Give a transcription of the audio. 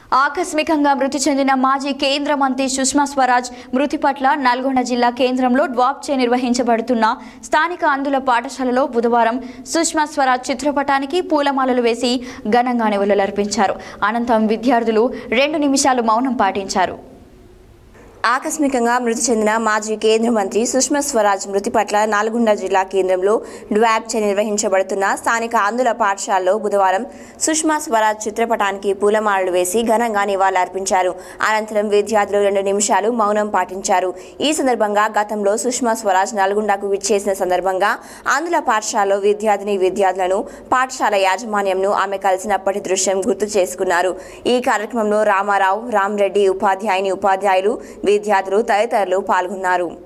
ఆకస్మికంగా మృతి చెందిన మాజీ కేంద్ర మంత్రి సుష్మా స్వరాజ్ మృతి పట్ల నల్గొండ జిల్లా కేంద్రంలో డ్వాప్చే నిర్వహించబడుతున్న స్థానిక అందుల పాఠశాలలో బుధవారం సుష్మా స్వరాజ్ చిత్రపటానికి పూలమాలలు వేసి ఘనంగా నివాళులర్పించారు అనంతరం విద్యార్థులు రెండు నిమిషాలు మౌనం పాటించారు ఆకస్మికంగా మృతి చెందిన మాజీ కేంద్ర మంత్రి సుష్మా స్వరాజ్ మృతి పట్ల నల్గొండ జిల్లా కేంద్రంలో డ్వాబ్చే నిర్వహించబడుతున్న స్థానిక ఆంధ్రుల పాఠశాలలో బుధవారం సుష్మా స్వరాజ్ చిత్రపటానికి పూలమాలలు వేసి ఘనంగా నివాళులర్పించారు అనంతరం విద్యార్థులు రెండు నిమిషాలు మౌనం పాటించారు ఈ సందర్భంగా గతంలో సుష్మా స్వరాజ్ నల్గొండకు విచ్చేసిన సందర్భంగా ఆంధ్రుల పాఠశాలలో విద్యార్థిని విద్యార్థులను పాఠశాల యాజమాన్యంను ఆమె కలిసినప్పటి దృశ్యం గుర్తు చేసుకున్నారు ఈ కార్యక్రమంలో రామారావు రామ్రెడ్డి ఉపాధ్యాయుని ఉపాధ్యాయులు విద్యార్థులు తదితరులు పాల్గొన్నారు